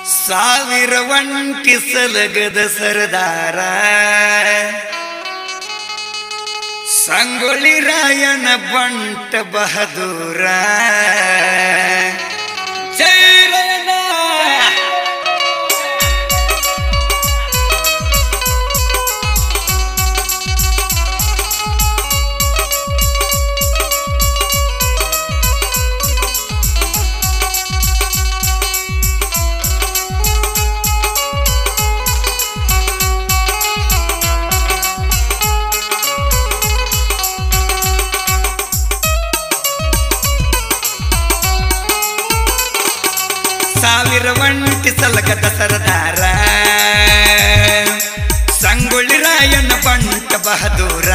ಸಾವಿರ ಒಂಟಿ ಸಲಗದ ಸರದಾರ ಸಂಗೊಳ್ಳಿ ರಾಯನ ಬಂಟ ಬಹದೂರ ಜೈ ರಾಯಣ್ಣ! ಸಾವಿರ ಒಂಟಿ ಸಲಗದ ಸರದಾರ ಸಂಗೊಳ್ಳಿ ರಾಯನ ಬಂಟ ಬಹದೂರ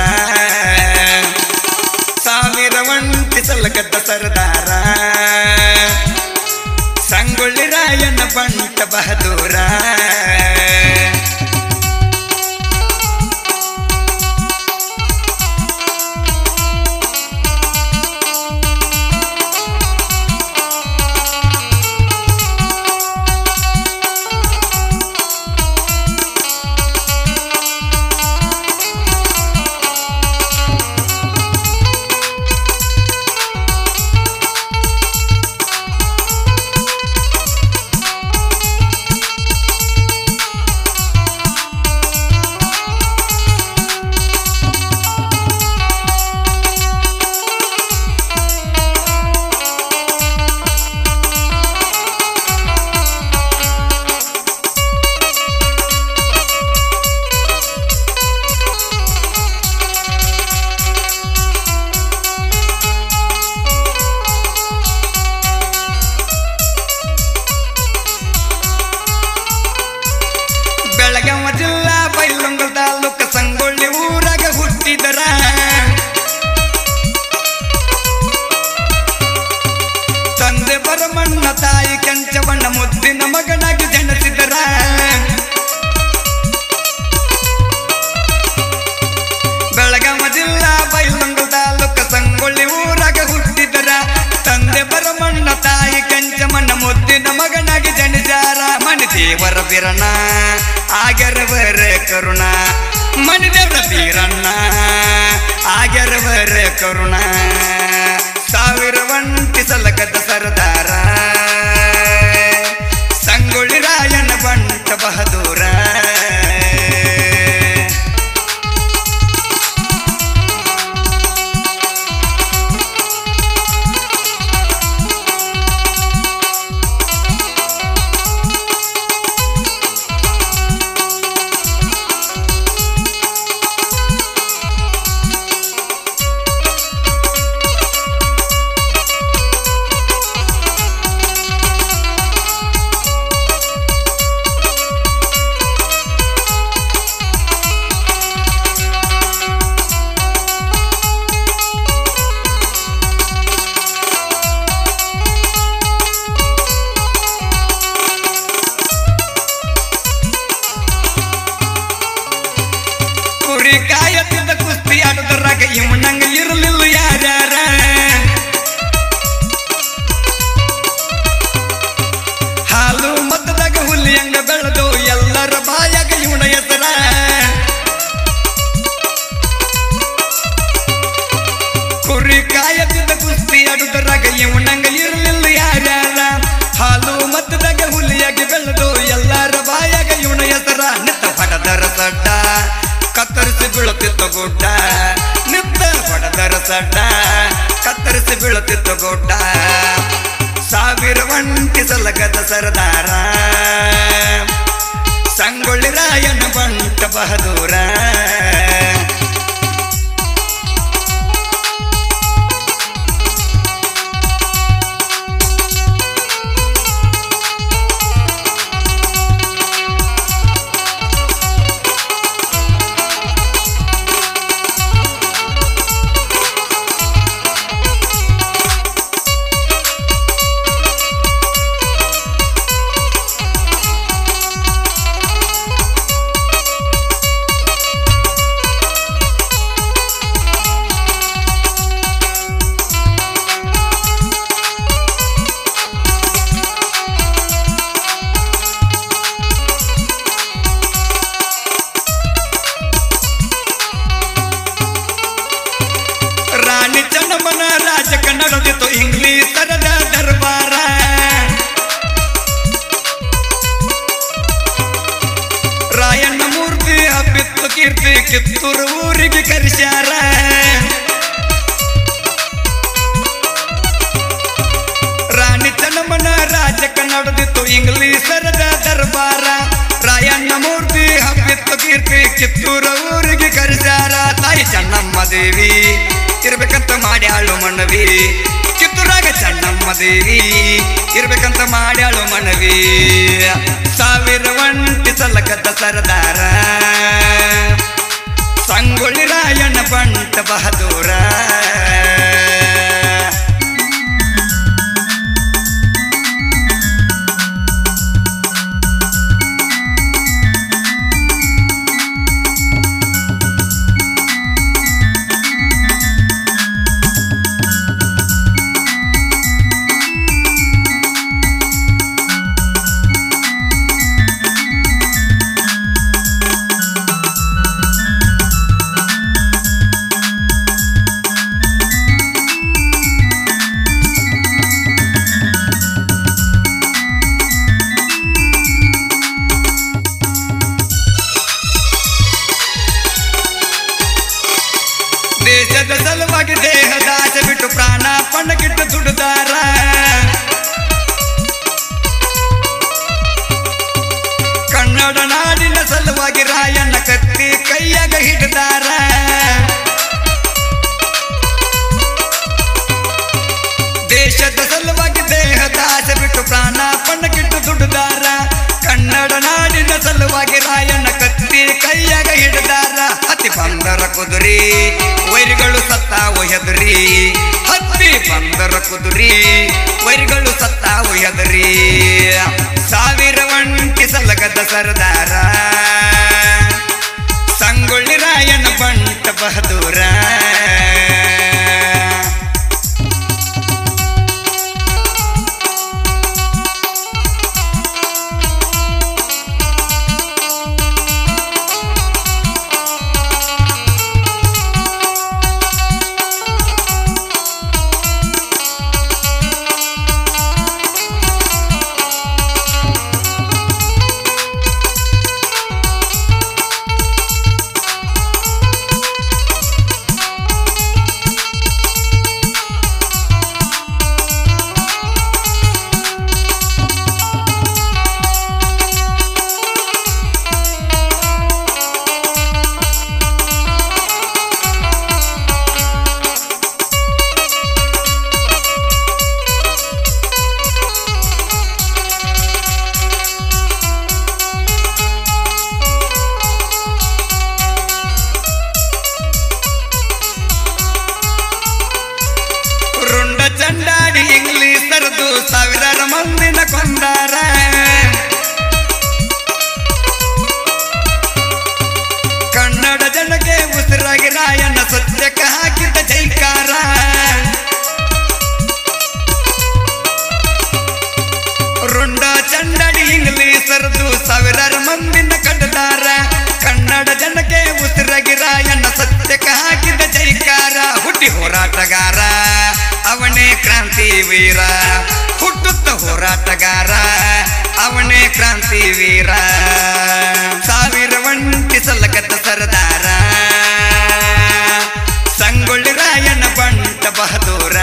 ಸಾವಿರ ಒಂಟಿ ಸಲಗದ ಸರದಾರ ಸಂಗೊಳ್ಳಿ ರಾಯನ ಬಂಟ ಬಹದೂರ ಬೆಳಗಾವ ಜಿಲ್ಲಾ ಬೈಲೊಂಗಲ್ ತಾಲೂಕ ಸಂಗೊಳ್ಳಿ ಊರಾಗ ಹುಟ್ಟಿದರ ತಂದೆ ಬರಮಣ್ಣ ತಾಯಿ ಕೆಂಚವಣ್ಣ ಮುದ್ದಿನ ಮಗನಾಗಿ ಜನಿಸಿದರ ಬೆಳಗಾವ ಜಿಲ್ಲಾ ಬೈಲೊಂಗಲ್ ತಾಲೂಕ ಸಂಗೊಳ್ಳಿ ಊರಾಗ ಹುಟ್ಟಿದರ ತಂದೆ ಬರಮಣ್ಣ ತಾಯಿ ಕೆಂಚಮಣ್ಣ ಮುದ್ದಿನ ಮಗನಾಗಿ ಜನಿಸಾರ ಮನಿ ದೇವರ ಬಿರಣ ಆಗ್ಯರವರ ಕರುಣ ಮನಿ ದೇವರ ಬೀರಣ್ಣ ಆಗ್ಯರವರ ಕರುಣ ಸಾವಿರ ಒಂಟಿ ಸಲಗದ ಸರದಾರ ಸಂಗೊಳ್ಳಿ ರಾಯನ ಬಂಟ ಬಹದೂರ ಕುರಿ ಕಾಯತ್ತಿದ್ದ ಕುಸ್ತಿ ಆಡುದರಾಗ ಇವನಂಗ ಇರಲಿಲ್ಲ ಯಾರ್ಯಾರ ಹಾಲು ಮದ್ದದಾಗ ಹುಲಿಯಂಗ ಬೆಳೆದು ಎಲ್ಲರ ಬಾಯಾಗ ಇವನ ಹೆಸರ ಕುರಿ ಕಾಯತ್ತಿದ್ದ ಕುಸ್ತಿ ಆಡುದರಾಗ ಇವನಂಗ ಇರಲಿಲ್ಲ ಯಾರ್ಯಾರ ಹಾಲು ಮದ್ದದಾಗ ಹುಲಿಯಾಗಿ ಬೆಳೆದು ಎಲ್ಲರ ಬಾಯಾಗ ಇವನ ಹೆಸರ ನಿತ್ತ ಹೊಡೆದರ ಸಡ್ಡ ಕತ್ತರಿಸಿ ಬೀಳುತ್ತಿತ್ತು ಗುಡ್ಡ ನಿತ್ತ ಹೊಡೆದರ ಸಡ್ಡ ಕತ್ತರಿಸಿ ಬೀಳುತ್ತಿತ್ತು ಗುಡ್ಡ ಸಾವಿರ ಒಂಟಿ ಸಲಗದ ಸರದಾರ ಸಂಗೊಳ್ಳಿ ರಾಯನ ಬಂಟ ಬಹದೂರ ಇಂಗ್ಲೀಷರದ ದರ್ಬಾರ ರಾಯಣ್ಣ ಮೂರ್ತಿ ಹಬ್ಬಿತ್ತು ಕೀರ್ತಿ ಕಿತ್ತೂರ ಊರಿಗೆ ಕರೆಸ್ಯಾರ ತಾಯಿ ಚೆನ್ನಮ್ಮ ದೇವಿ ಇರ್ಬೇಕಂತ ಮಾಡ್ಯಾಳು ಮನವಿ ಕಿತ್ತೂರಾಗ ಚೆನ್ನಮ್ಮ ದೇವಿ ಇರ್ಬೇಕಂತ ಮಾಡ್ಯಾಳು ಮನವಿ ಸಾವಿರ ಒಂಟಿ ಸಲಕದ ಸರದಾರ ಸಂಗೊಳ್ಳಿ ರಾಯಣ್ಣ ಬಂಟ ಬಹದೂರ ದೇಶದ ಸಲುವಾಗಿ ದೇಹದ ಆಸೆ ಬಿಟ್ಟು ಪ್ರಾಣ ಪಣಕ್ಕಿಟ್ಟು ದುಡಿದಾರ ಕನ್ನಡ ನಾಡಿನ ಸಲುವಾಗಿ ರಾಯಣ್ಣ ಕತ್ತಿ ಕೈಯಾಗ ಹಿಡಿದಾರ ದೇಶದ ಸಲುವಾಗಿ ದೇಹದ ಆಸೆ ಬಿಟ್ಟು ಪ್ರಾಣ ಪಣಕ್ಕಿಟ್ಟು ದುಡಿದಾರ ಕನ್ನಡ ನಾಡಿನ ಸಲುವಾಗಿ ರಾಯಣ್ಣ ಕತ್ತಿ ಕೈಯಾಗ ಹಿಡಿದಾರ ಹತ್ತಿ ಬಂದರ ಕುದುರಿ ವೈರಿಗಳು ಸತ್ತಾವು ಹೆದರಿ ಹತ್ತಿ ಬಂದರ ಕುದುರಿ ವೈರಿಗಳು ಸತ್ತಾವು ಹೆದರಿ ಸಾವಿರ ಒಂಟಿ ಸಲಗದ ಸರದಾರ ಸಂಗೊಳ್ಳಿ ರಾಯಣ್ಣ ಬಂಟ ಬಹದೂರ ರುಂಡ ಚಂಡಾಡಿ ಇಂಗ್ಲೀಷರದು ಸಾವಿರಾರು ಮಂದಿನ ಕೊಂದಾರ ಕನ್ನಡ ಜನಕ್ಕೆ ಉಸಿರಾಗಿ ರಾಯಣ್ಣ ಸತ್ಯಕ್ಕೆ ಹಾಕಿದ ಜೈಕಾರ ರುಂಡ ಚಂಡಾಡಿ ಇಂಗ್ಲೀಷರದು ಸಾವಿರಾರು ಮಂದಿನ ಕಡ್ದಾರ ಕನ್ನಡ ಜನಕ್ಕೆ ಉಸಿರಾಗಿ ರಾಯಣ್ಣ ಸತ್ಯಕ್ಕೆ ಹಾಕಿದ ಜೈಕಾರ ಹುಟ್ಟಿ ಹೋರಾಟಗಾರ ಅವನೇ ಕ್ರಾಂತಿ ವೀರ ಹುಟ್ಟುತ್ತ ಹೋರಾಟಗಾರ ಅವನೇ ಕ್ರಾಂತಿ ವೀರ ಸಾವಿರ ಒಂಟಿ ಸಲಗದ ಸರದಾರ ಸಂಗೊಳ್ಳಿ ರಾಯಣ್ಣ ಬಂಟ ಬಹದೂರ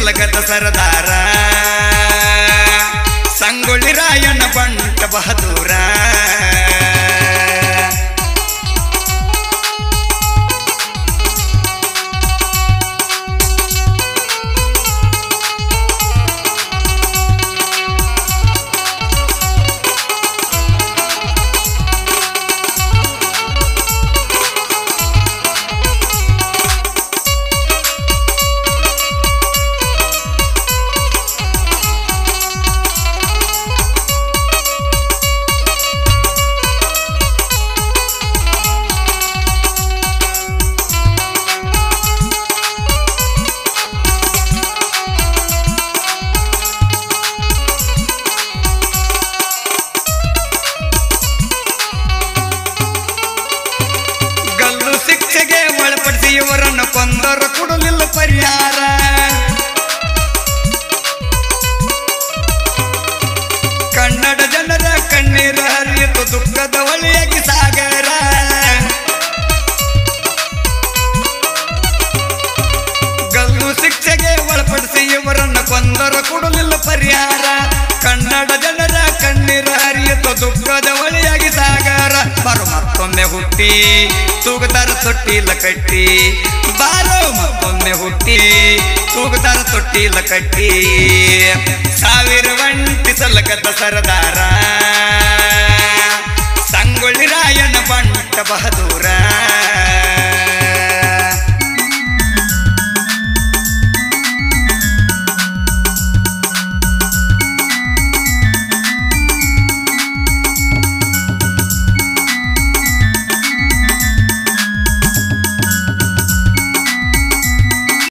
ಸಲಗದ ಸರದಾರ ಸಂಗೊಳ್ಳಿ ರಾಯನ ಬಂಟ ಬಹದೂರ ಗಲ್ಲು ಶಿಕ್ಷೆಗೆ ಒಳಪಡಿಸಿ ಇವರನ್ನು ಕೊಂದರು ಕೊಡಲಿಲ್ಲ ಪರಿಹಾರ ಕನ್ನಡ ಜನರ ಕಣ್ಣೀರ ಹರಿಯಿತು ದುಃಖದ ಒಳೆಯಾಗಿ ಸಾಗರ ಗಲ್ಲು ಶಿಕ್ಷೆಗೆ ಒಳಪಡಿಸಿ ಇವರನ್ನು ಕೊಂದರು ಕೊಡಲಿಲ್ಲ ಪರಿಹಾರ ಕನ್ನಡ ಜನರ ಕಣ್ಣೀರ ಹರಿಯಿತು ದುಃಖದ ಒಳೆಯಾಗಿ ಸಾಗರ ಬರು ಮತ್ತೊಮ್ಮೆ ಹುಟ್ಟಿ ತೂಗುತ್ತಾರ ತೊಟ್ಟಿಲ ಕಟ್ಟಿ ಬಾರೋ ಮತ್ತೊಮ್ಮೆ ಹುಟ್ಟಿ ತೂಗುತ್ತಾರ ತೊಟ್ಟಿಲ ಕಟ್ಟಿ ಸಾವಿರ ಒಂಟಿ ಸಲಕದ ಸರದಾರ ಸಂಗೊಳ್ಳಿ ರಾಯನ ಬಂಟ ಬಹದೂರ